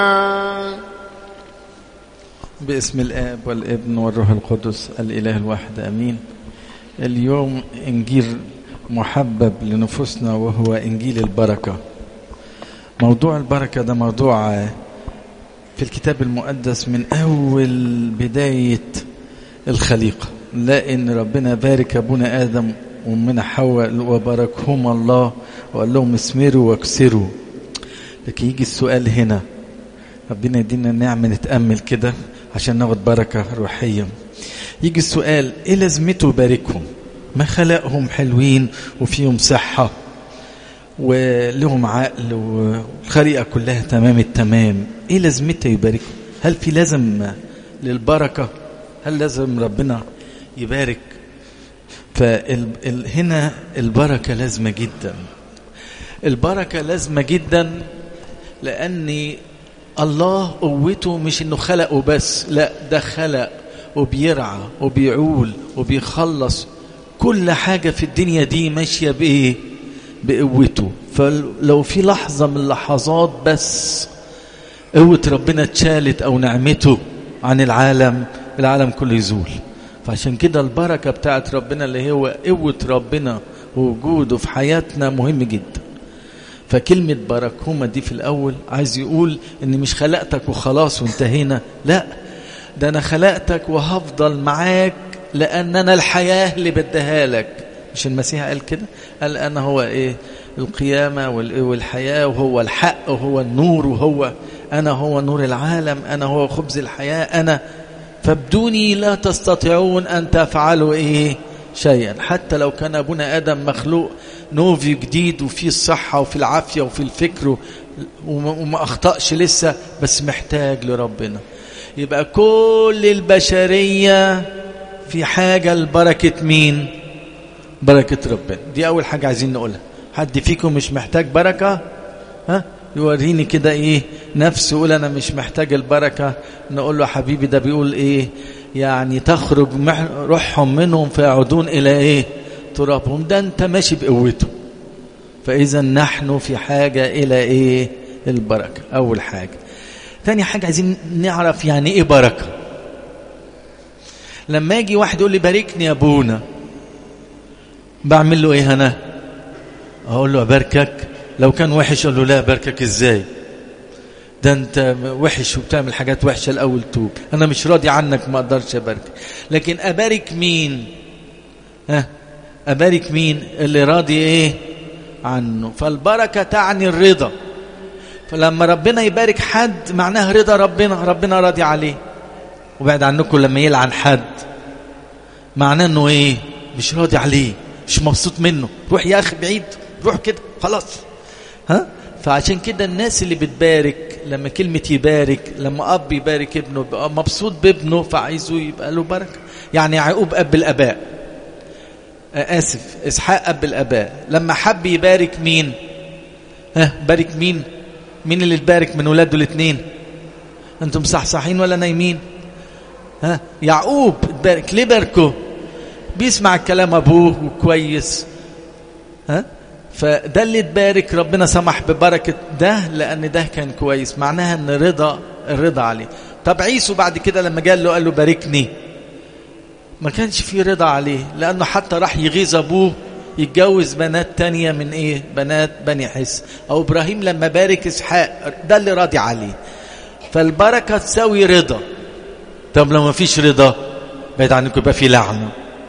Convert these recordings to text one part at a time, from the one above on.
باسم الآب والابن والروح القدس الإله الواحد أمين اليوم إنجيل محبب لنفوسنا وهو إنجيل البركة موضوع البركة ده موضوع في الكتاب المقدس من أول بداية الخليقة لا إن ربنا بارك أبونا آدم ومنا حواء وباركهما الله وقال لهم اسمروا واكسروا لكن يجي السؤال هنا ربنا يدينا نعمة نتأمل كده عشان ناخد بركة روحية يجي السؤال ايه لازمته باركهم ما خلقهم حلوين وفيهم صحة ولهم عقل والخليقة كلها تمام التمام ايه لازمته يباركهم هل في لازم للبركة هل لازم ربنا يبارك فهنا البركة لازمة جدا البركة لازمة جدا لأن الله قوته مش انه خلقه بس لا ده خلق وبيرعى وبيعول وبيخلص كل حاجة في الدنيا دي ماشية بإيه بقوته فلو في لحظة من اللحظات بس قوة ربنا اتشالت أو نعمته عن العالم العالم كله يزول فعشان كده البركة بتاعت ربنا اللي هو قوة ربنا ووجوده في حياتنا مهم جدا فكلمة باركهما دي في الأول عايز يقول إني مش خلقتك وخلاص وانتهينا لا ده أنا خلقتك وهفضل معاك لأن أنا الحياة اللي بديها لك مش المسيح قال كده قال أنا هو إيه القيامة والحياة وهو الحق وهو النور وهو أنا هو نور العالم أنا هو خبز الحياة أنا فبدوني لا تستطيعون أن تفعلوا إيه شيئا حتى لو كان أبونا آدم مخلوق نوفي جديد وفي الصحة وفي العافية وفي الفكر وما أخطأش لسه بس محتاج لربنا يبقى كل البشرية في حاجة لبركة مين بركة ربنا دي أول حاجة عايزين نقولها حد فيكم مش محتاج بركة ها يوريني كده ايه نفسه يقول انا مش محتاج البركة نقول له حبيبي ده بيقول ايه يعني تخرج روحهم منهم فيعودون الى ايه ترابهم ده انت ماشي بقوته فاذا نحن في حاجة الى ايه البركة اول حاجة ثاني حاجة عايزين نعرف يعني ايه بركة لما يجي واحد يقول لي باركني يا ابونا بعمل له ايه انا اقول له اباركك لو كان وحش اقول له لا باركك ازاي ده انت وحش وبتعمل حاجات وحشة الاول توب انا مش راضي عنك ما اقدرش ابارك لكن ابارك مين ها أبارك مين اللي راضي إيه عنه فالبركة تعني الرضا فلما ربنا يبارك حد معناه رضا ربنا ربنا راضي عليه وبعد عنكم لما يلعن حد معناه انه ايه مش راضي عليه مش مبسوط منه روح يا اخي بعيد روح كده خلاص ها فعشان كده الناس اللي بتبارك لما كلمة يبارك لما أب يبارك ابنه بقى مبسوط بابنه فعايزه يبقى له بركة يعني يعقوب أب الأباء آسف إسحاق أب الأباء لما حب يبارك مين ها بارك مين مين اللي تبارك من ولاده الاثنين انتم صحصحين ولا نايمين ها يعقوب تبارك ليه باركه بيسمع الكلام أبوه وكويس ها فده اللي تبارك ربنا سمح ببركة ده لأن ده كان كويس معناها أن رضا الرضا عليه طب عيسو بعد كده لما قال له قال له باركني ما كانش فيه رضا عليه لأنه حتى راح يغيظ أبوه يتجوز بنات تانية من إيه بنات بني حس أو إبراهيم لما بارك إسحاق ده اللي راضي عليه فالبركة تساوي رضا طب لو ما فيش رضا بعيد عنكم يبقى في لعنة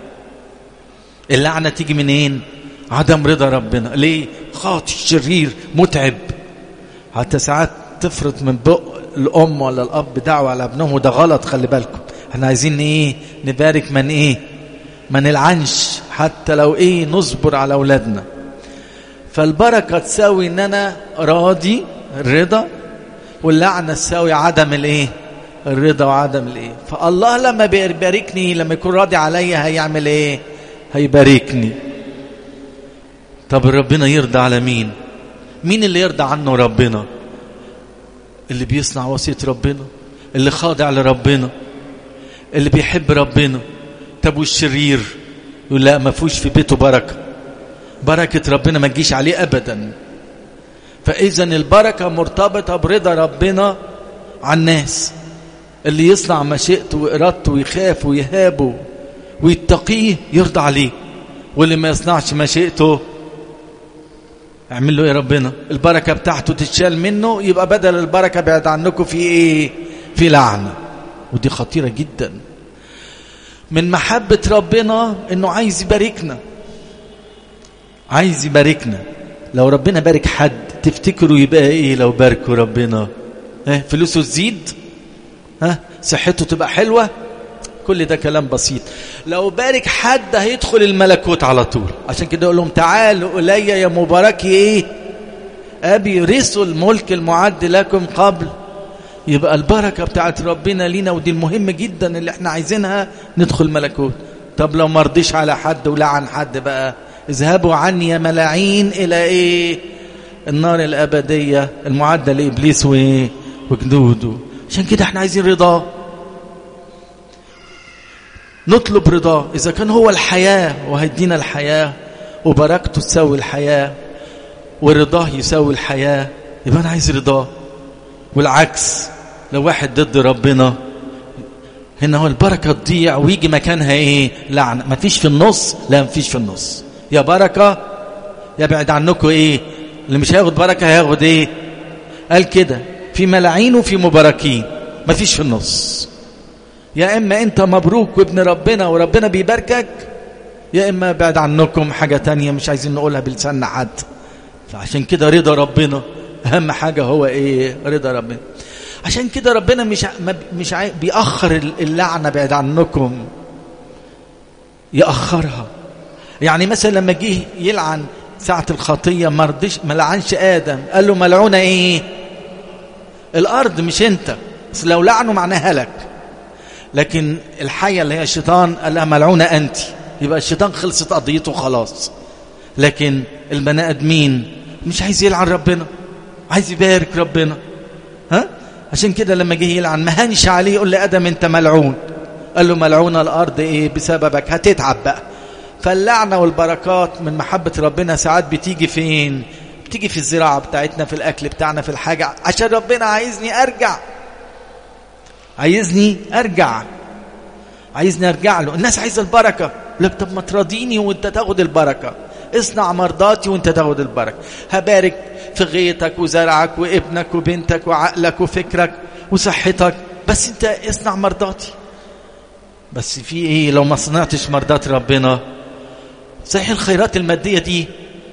اللعنة تيجي منين عدم رضا ربنا ليه خاطي شرير متعب حتى ساعات تفرض من بق الأم ولا الأب دعوة على ابنهم وده غلط خلي بالكم احنا عايزين ايه نبارك من ايه ما نلعنش حتى لو ايه نصبر على اولادنا فالبركة تساوي ان انا راضي الرضا واللعنة تساوي عدم الايه الرضا وعدم الايه فالله لما بيباركني لما يكون راضي عليا هيعمل ايه هيباركني طب ربنا يرضى على مين مين اللي يرضى عنه ربنا اللي بيصنع وصية ربنا اللي خاضع لربنا اللي بيحب ربنا طب والشرير يقول لا ما فيهوش في بيته بركة بركة ربنا ما تجيش عليه أبدا فإذا البركة مرتبطة برضا ربنا على الناس اللي يصنع مشيئته وإرادته ويخاف ويهابه ويتقيه يرضى عليه واللي ما يصنعش مشيئته اعمل له ايه ربنا البركة بتاعته تتشال منه يبقى بدل البركة بعد عنكم في ايه في لعنة ودي خطيرة جدا من محبة ربنا انه عايز يباركنا عايز يباركنا لو ربنا بارك حد تفتكروا يبقى ايه لو باركوا ربنا اه فلوسه تزيد ها صحته تبقى حلوة كل ده كلام بسيط لو بارك حد هيدخل الملكوت على طول عشان كده يقول لهم تعالوا إلي يا مباركي ايه أبي رثوا الملك المعد لكم قبل يبقى البركة بتاعت ربنا لينا ودي المهم جدا اللي احنا عايزينها ندخل ملكوت طب لو مرضيش على حد ولعن حد بقى اذهبوا عني يا ملاعين إلى ايه النار الأبدية المعدة لإبليس وايه وجنوده عشان كده احنا عايزين رضاه نطلب رضاه إذا كان هو الحياة وهيدينا الحياة وبركته تساوي الحياة ورضاه يساوي الحياة يبقى أنا عايز رضاه والعكس لو واحد ضد ربنا هنا هو البركة تضيع ويجي مكانها ايه لعنة ما فيش في النص لا ما فيش في النص يا بركة يبعد عنكم ايه اللي مش هياخد بركة هياخد ايه قال كده في ملاعين وفي مباركين ما فيش في النص يا إما أنت مبروك وابن ربنا وربنا بيباركك يا إما بعد عنكم حاجة تانية مش عايزين نقولها بلسان حد فعشان كده رضا ربنا أهم حاجة هو إيه رضا ربنا عشان كده ربنا مش مش بيأخر اللعنة بعد عنكم يأخرها يعني مثلا لما جه يلعن ساعة الخطية ما رضيش ما لعنش آدم قال له ملعونة إيه الأرض مش أنت بس لو لعنه معناه هلك لكن الحية اللي هي الشيطان قال لها ملعونة أنت يبقى الشيطان خلصت قضيته خلاص لكن البني آدمين مش عايز يلعن ربنا عايز يبارك ربنا ها عشان كده لما جه يلعن ما هنش عليه يقول لآدم أنت ملعون قال له ملعون الأرض إيه بسببك هتتعب بقى فاللعنة والبركات من محبة ربنا ساعات بتيجي فين بتيجي في الزراعة بتاعتنا في الأكل بتاعنا في الحاجة عشان ربنا عايزني أرجع عايزني ارجع عايزني ارجع له الناس عايزه البركه لك طب ما تراضيني وانت تاخد البركه اصنع مرضاتي وانت تاخد البركه هبارك في غيتك وزرعك وابنك وبنتك وعقلك وفكرك وصحتك بس انت اصنع مرضاتي بس في ايه لو ما صنعتش مرضات ربنا صحيح الخيرات الماديه دي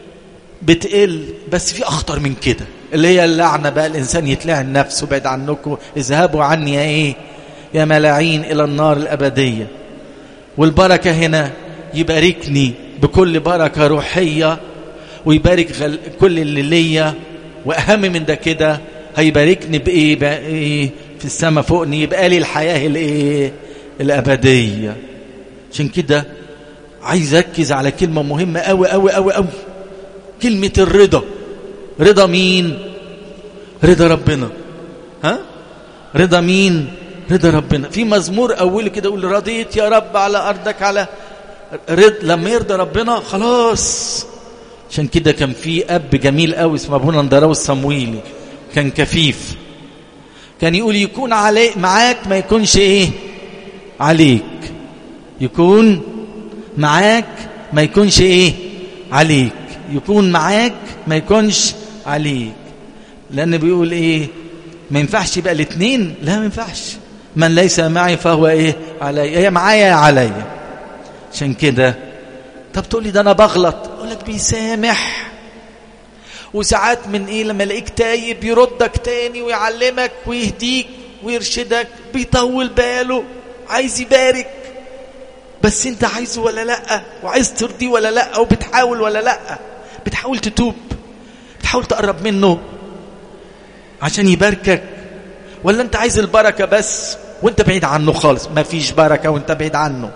بتقل بس في اخطر من كده اللي هي اللعنة بقى الإنسان يتلعن نفسه بعد عنكم اذهبوا عني يا إيه يا ملاعين إلى النار الأبدية والبركة هنا يباركني بكل بركة روحية ويبارك غل... كل اللي ليا وأهم من ده كده هيباركني بإيه, بإيه في السماء فوقني يبقى لي الحياة الإيه الأبدية عشان كده عايز أركز على كلمة مهمة أوي أوي أوي أوي كلمة الرضا رضا مين رضا ربنا ها رضا مين رضا ربنا في مزمور اوله كده يقول رضيت يا رب على ارضك على رض لما يرضى ربنا خلاص عشان كده كان في اب جميل قوي اسمه ابونا ندراوي الصمويلي كان كفيف كان يقول يكون عليك معاك ما يكونش ايه عليك يكون معاك ما يكونش ايه عليك يكون معاك ما يكونش عليك لأن بيقول إيه ما ينفعش يبقى الاثنين لا ما ينفعش من ليس معي فهو إيه علي هي معايا عليا عشان كده طب تقول لي ده أنا بغلط أقول لك بيسامح وساعات من إيه لما يلاقيك تايب يردك تاني ويعلمك ويهديك ويرشدك بيطول باله عايز يبارك بس انت عايزه ولا لا وعايز ترضيه ولا لا وبتحاول ولا لا بتحاول تتوب بتحاول تقرب منه عشان يباركك ولا انت عايز البركة بس وانت بعيد عنه خالص ما فيش بركة وانت بعيد عنه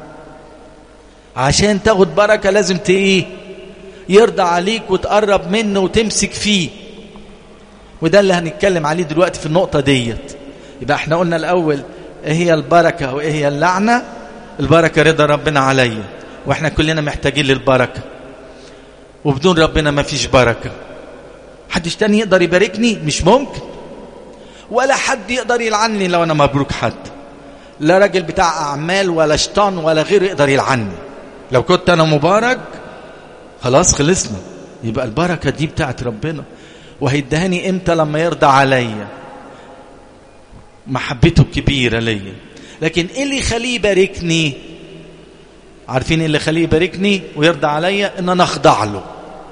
عشان تاخد بركة لازم ايه يرضى عليك وتقرب منه وتمسك فيه وده اللي هنتكلم عليه دلوقتي في النقطة ديت يبقى احنا قلنا الأول ايه هي البركة وايه هي اللعنة البركة رضا ربنا عليا واحنا كلنا محتاجين للبركة وبدون ربنا ما فيش بركة حدش تاني يقدر يباركني مش ممكن ولا حد يقدر يلعني لو أنا مبروك حد لا راجل بتاع أعمال ولا شيطان ولا غيره يقدر يلعني لو كنت أنا مبارك خلاص خلصنا يبقى البركة دي بتاعت ربنا وهيدهاني امتى لما يرضى عليا محبته كبيرة ليا لكن ايه اللي يخليه يباركني عارفين ايه اللي يخليه يباركني ويرضى عليا ان انا اخضع له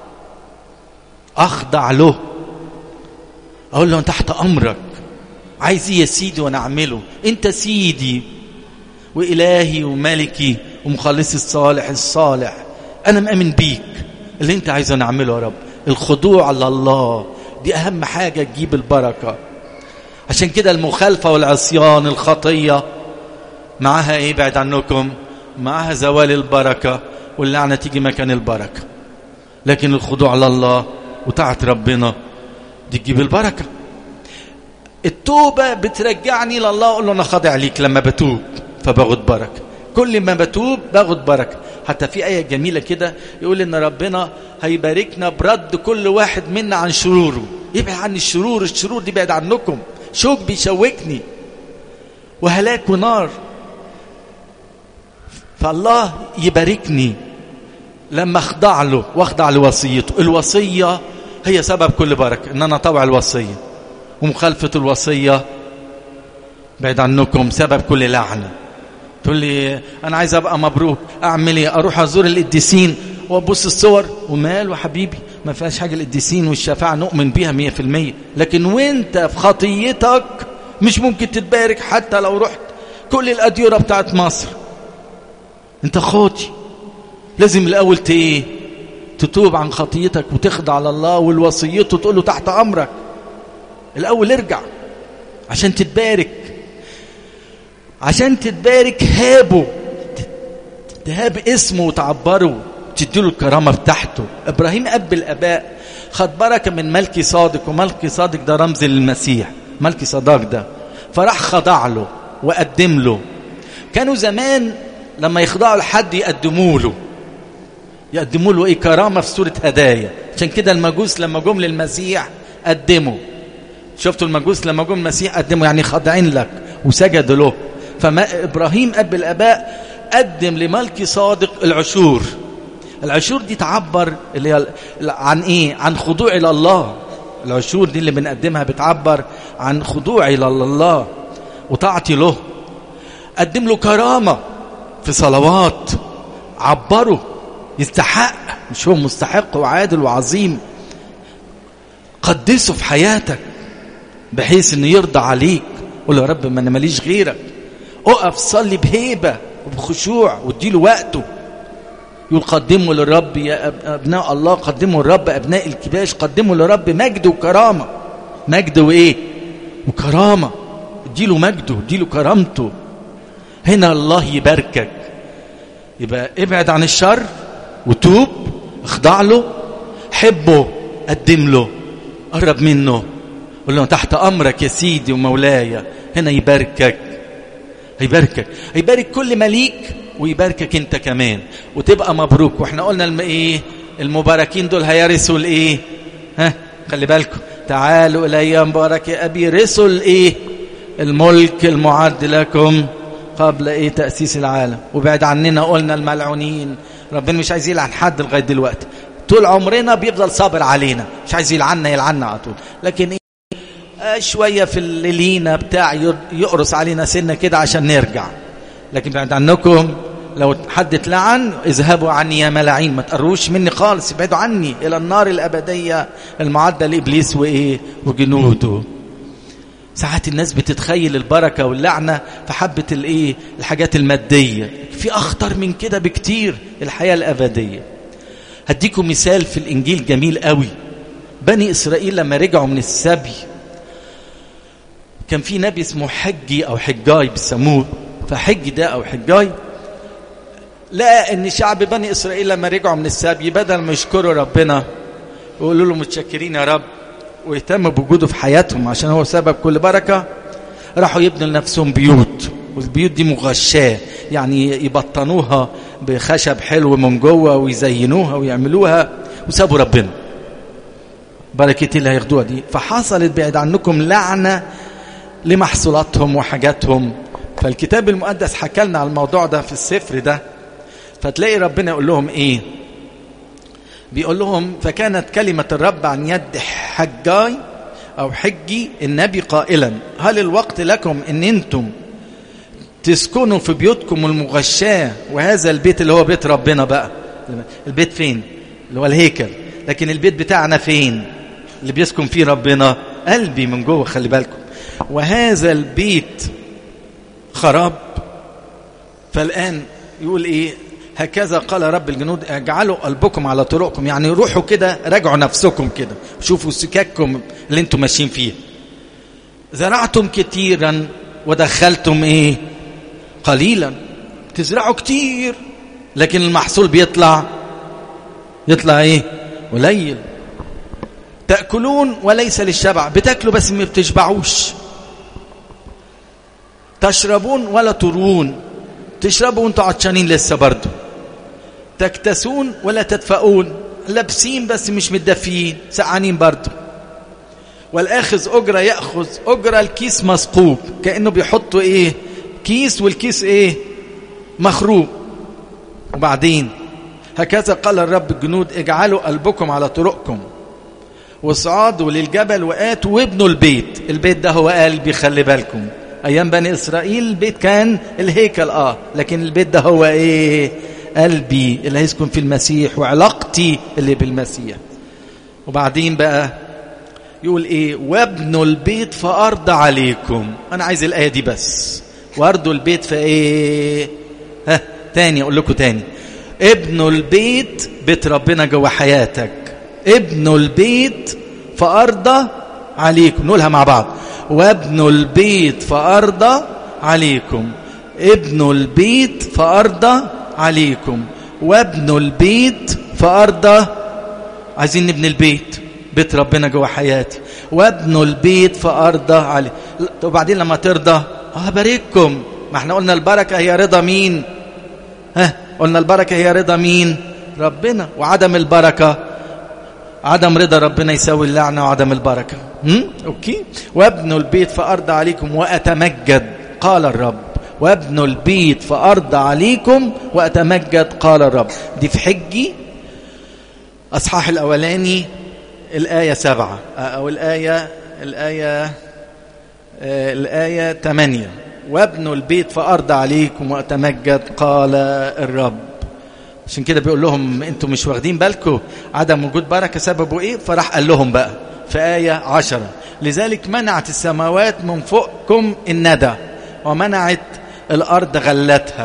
اخضع له اقول له تحت امرك عايز ايه يا سيدي وانا اعمله انت سيدي والهي وملكي ومخلصي الصالح الصالح انا مأمن بيك اللي انت عايزه نعمله يا رب الخضوع لله دي اهم حاجة تجيب البركة عشان كده المخالفة والعصيان الخطية معها ايه بعد عنكم معها زوال البركة واللعنة تيجي مكان البركة لكن الخضوع لله وطاعة ربنا دي تجيب البركة التوبة بترجعني لله أقول له أنا خاضع ليك لما بتوب فباخد بركة كل ما بتوب باخد بركة حتى في آية جميلة كده يقول إن ربنا هيباركنا برد كل واحد منا عن شروره يبعد عن الشرور الشرور دي بعد عنكم شوك بيشوكني وهلاك ونار فالله يباركني لما اخضع له واخضع لوصيته الوصية هي سبب كل بركة ان انا اطوع الوصية ومخالفة الوصية بعد عنكم سبب كل لعنة تقول لي انا عايز ابقى مبروك اعمل ايه اروح ازور القديسين وابص الصور ومال حبيبي ما فيهاش حاجة القديسين والشفاعة نؤمن بيها مية في المية لكن وانت في خطيتك مش ممكن تتبارك حتى لو رحت كل الأديرة بتاعت مصر انت خاطي لازم الأول ايه تتوب عن خطيتك وتخضع لله والوصيته تقول له تحت أمرك الأول ارجع عشان تتبارك عشان تتبارك هابه تهاب اسمه وتعبره تديله الكرامة بتاعته إبراهيم أب الأباء خد بركة من ملكي صادق وملكي صادق ده رمز للمسيح ملكي صداق ده فراح خضع له وقدم له كانوا زمان لما يخضعوا لحد يقدموا له يقدموا له ايه كرامه في صوره هدايا عشان كده المجوس لما جم للمسيح قدموا شفتوا المجوس لما جم المسيح قدموا يعني خاضعين لك وسجدوا له فما ابراهيم اب الاباء قدم لملكي صادق العشور العشور دي تعبر اللي هي عن ايه عن خضوعي لله العشور دي اللي بنقدمها بتعبر عن خضوعي لله وطاعتي له قدم له كرامة في صلوات عبره يستحق مش هو مستحق وعادل وعظيم قدسه في حياتك بحيث انه يرضى عليك قول يا رب ما انا ماليش غيرك اقف صلي بهيبة وبخشوع واديله وقته يقول قدموا للرب يا ابناء الله قدموا للرب ابناء الكباش قدموا للرب مجد وكرامة مجد وايه وكرامة اديله مجده اديله كرامته هنا الله يباركك يبقى ابعد عن الشر وتوب اخضع له حبه قدم له قرب منه قول له تحت امرك يا سيدي ومولاي هنا يباركك هيباركك هيبارك كل مليك ويباركك انت كمان وتبقى مبروك واحنا قلنا الم... ايه المباركين دول هيرثوا الايه ها خلي بالكم تعالوا الي مبارك يا ابي رثوا الايه الملك المعد لكم قبل ايه تاسيس العالم وبعد عننا قلنا الملعونين ربنا مش عايز يلعن حد لغايه دلوقتي طول عمرنا بيفضل صابر علينا مش عايز يلعنا يلعنا على طول لكن ايه آه شويه في اللينا بتاع يقرص علينا سنه كده عشان نرجع لكن بعد عنكم لو حد اتلعن اذهبوا عني يا ملاعين ما تقروش مني خالص ابعدوا عني الى النار الابديه المعده لابليس وايه وجنوده ساعات الناس بتتخيل البركه واللعنه في حبه الايه الحاجات الماديه في اخطر من كده بكتير الحياه الابديه هديكم مثال في الانجيل جميل قوي بني اسرائيل لما رجعوا من السبي كان في نبي اسمه حجي او حجاي بيسموه فحج ده او حجاي لقى ان شعب بني اسرائيل لما رجعوا من السبي بدل ما يشكروا ربنا ويقولوا له متشكرين يا رب ويهتم بوجوده في حياتهم عشان هو سبب كل بركه راحوا يبنوا لنفسهم بيوت والبيوت دي مغشاه يعني يبطنوها بخشب حلو من جوه ويزينوها ويعملوها وسابوا ربنا بركتي اللي هياخدوها دي فحصلت بعد عنكم لعنه لمحصولاتهم وحاجاتهم فالكتاب المقدس حكى لنا على الموضوع ده في السفر ده فتلاقي ربنا يقول لهم ايه بيقول لهم فكانت كلمة الرب عن يد حجاي أو حجي النبي قائلا هل الوقت لكم ان انتم تسكنوا في بيوتكم المغشاة وهذا البيت اللي هو بيت ربنا بقى البيت فين اللي هو الهيكل لكن البيت بتاعنا فين اللي بيسكن فيه ربنا قلبي من جوه خلي بالكم وهذا البيت خراب فالآن يقول ايه هكذا قال رب الجنود اجعلوا قلبكم على طرقكم يعني روحوا كده راجعوا نفسكم كده شوفوا سكاككم اللي انتم ماشيين فيها زرعتم كتيرا ودخلتم ايه قليلا تزرعوا كتير لكن المحصول بيطلع يطلع ايه قليل تأكلون وليس للشبع بتاكلوا بس ما بتشبعوش تشربون ولا تروون تشربوا وانتوا عطشانين لسه برضه تكتسون ولا تدفئون لابسين بس مش متدفيين سقعانين برضه والآخذ أجرة يأخذ أجرة الكيس مثقوب كأنه بيحطوا إيه كيس والكيس إيه مخروب وبعدين هكذا قال الرب الجنود اجعلوا قلبكم على طرقكم وصعدوا للجبل وآتوا وابنوا البيت البيت ده هو قلبي خلي بالكم أيام بني إسرائيل البيت كان الهيكل آه لكن البيت ده هو إيه قلبي اللي هيسكن في المسيح وعلاقتي اللي بالمسيح وبعدين بقى يقول ايه وابنوا البيت فارض عليكم انا عايز الايه دي بس وارضوا البيت فايه ها تاني اقول لكم تاني ابنوا البيت بيت ربنا جوه حياتك ابنوا البيت فارضى عليكم نقولها مع بعض وابنوا البيت فارضى عليكم ابنوا البيت فارضى عليكم وابنوا البيت فارضى عايزين نبني البيت بيت ربنا جوه حياتي وابنوا البيت فارضى عليه وبعدين لما ترضى هبارككم ما احنا قلنا البركه هي رضا مين ها قلنا البركه هي رضا مين ربنا وعدم البركه عدم رضا ربنا يساوي اللعنه وعدم البركه هم؟ اوكي وابنوا البيت فارضى عليكم واتمجد قال الرب وابنوا البيت فارضى عليكم واتمجد قال الرب دي في حجي اصحاح الاولاني الآية سبعة أو الآية الآية الآية ثمانية وابنوا البيت فأرض عليكم وأتمجد قال الرب عشان كده بيقول لهم انتوا مش واخدين بالكم عدم وجود بركة سببه ايه فراح قال لهم بقى في آية عشرة لذلك منعت السماوات من فوقكم الندى ومنعت الأرض غلتها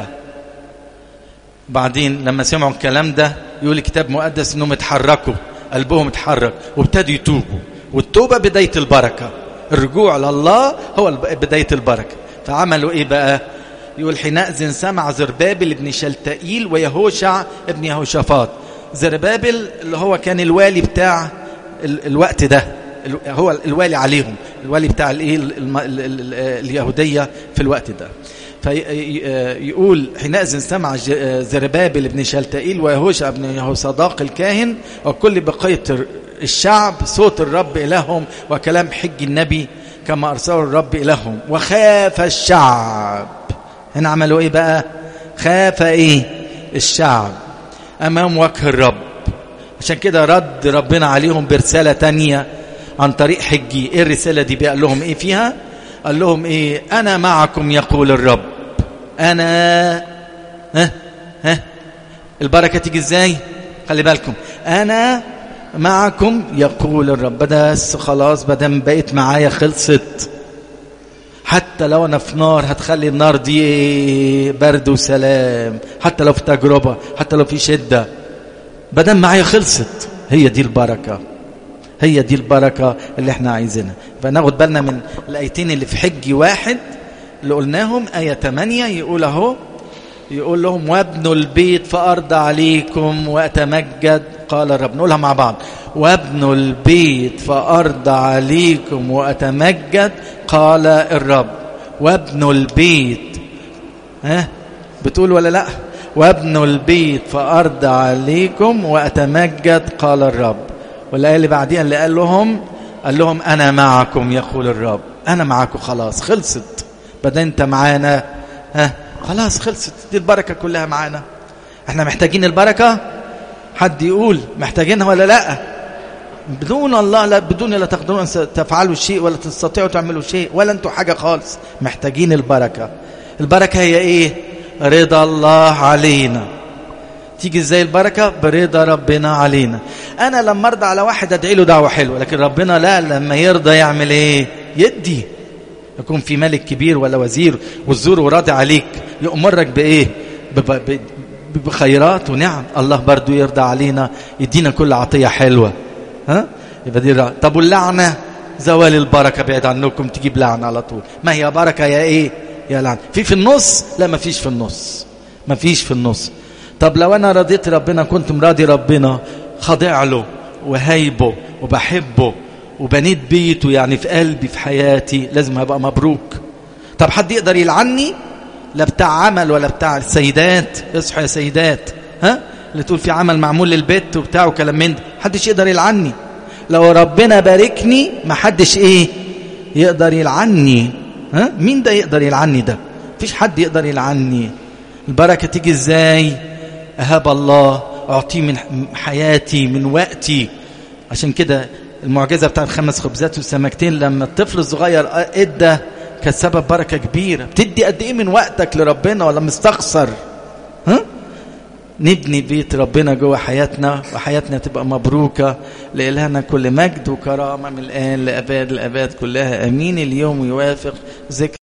بعدين لما سمعوا الكلام ده يقول الكتاب مقدس انهم اتحركوا قلبهم اتحرك وابتدوا يتوبوا والتوبة بداية البركة الرجوع لله هو بداية البركة فعملوا ايه بقى يقول حينئذ سمع زربابل ابن شلتائيل ويهوشع ابن يهوشافاط زربابل اللي هو كان الوالي بتاع الوقت ده هو الوالي عليهم الوالي بتاع الايه اليهودية في الوقت ده فيقول حينئذ سمع زربابل ابن شلتائيل ويهوشع ابن يهوصداق الكاهن وكل بقية الشعب صوت الرب إلههم وكلام حج النبي كما أرسله الرب إلههم وخاف الشعب هنا عملوا إيه بقى خاف إيه الشعب أمام وجه الرب عشان كده رد ربنا عليهم برسالة تانية عن طريق حجي إيه الرسالة دي بقى لهم إيه فيها قال لهم ايه انا معكم يقول الرب انا ها ها البركه تيجي ازاي خلي بالكم انا معكم يقول الرب بس خلاص بدل بقيت معايا خلصت حتى لو انا في نار هتخلي النار دي برد وسلام حتى لو في تجربه حتى لو في شده بدل معايا خلصت هي دي البركه هي دي البركة اللي احنا عايزينها فناخد بالنا من الآيتين اللي في حج واحد اللي قلناهم آية 8 يقول اهو يقول لهم وابنوا البيت فأرض عليكم وأتمجد قال الرب نقولها مع بعض وابنوا البيت فأرض عليكم وأتمجد قال الرب وابنوا البيت ها بتقول ولا لا وابنوا البيت فأرض عليكم وأتمجد قال الرب والآية اللي بعديها اللي قال لهم قال لهم أنا معكم يقول الرب انا معاكم خلاص خلصت بدل انت معانا ها خلاص خلصت دي البركه كلها معانا احنا محتاجين البركه حد يقول محتاجينها ولا لا بدون الله لا بدون لا تقدرون ان تفعلوا شيء ولا تستطيعوا تعملوا شيء ولا انتوا حاجه خالص محتاجين البركه البركه هي ايه رضا الله علينا تيجي ازاي البركه برضا ربنا علينا انا لما ارضى على واحد ادعي له دعوه حلوه لكن ربنا لا لما يرضى يعمل ايه يدي يكون في ملك كبير ولا وزير والزور وراضي عليك يأمرك بايه بخيرات ونعم الله برضو يرضى علينا يدينا كل عطيه حلوه ها يبقى دي رأ... طب واللعنه زوال البركه بعيد عنكم تجيب لعنه على طول ما هي بركه يا ايه يا لعنه في في النص لا ما فيش في النص ما فيش في النص طب لو انا رضيت ربنا كنت مراضي ربنا خاضع له وهيبه وبحبه وبنيت بيته يعني في قلبي في حياتي لازم ابقى مبروك طب حد يقدر يلعني لا بتاع عمل ولا بتاع السيدات اصحوا يا سيدات ها اللي تقول في عمل معمول للبيت وبتاع وكلام من ده محدش يقدر يلعني لو ربنا باركني ما حدش ايه يقدر يلعني ها مين ده يقدر يلعني ده مفيش حد يقدر يلعني البركه تيجي ازاي اهاب الله اعطيه من حياتي من وقتي عشان كده المعجزه بتاعت خمس خبزات وسمكتين لما الطفل الصغير ادى كانت سبب بركه كبيره بتدي قد ايه من وقتك لربنا ولا مستخسر ها نبني بيت ربنا جوه حياتنا وحياتنا تبقى مبروكة لإلهنا كل مجد وكرامة من الآن لأباد الأباد كلها أمين اليوم يوافق ذكر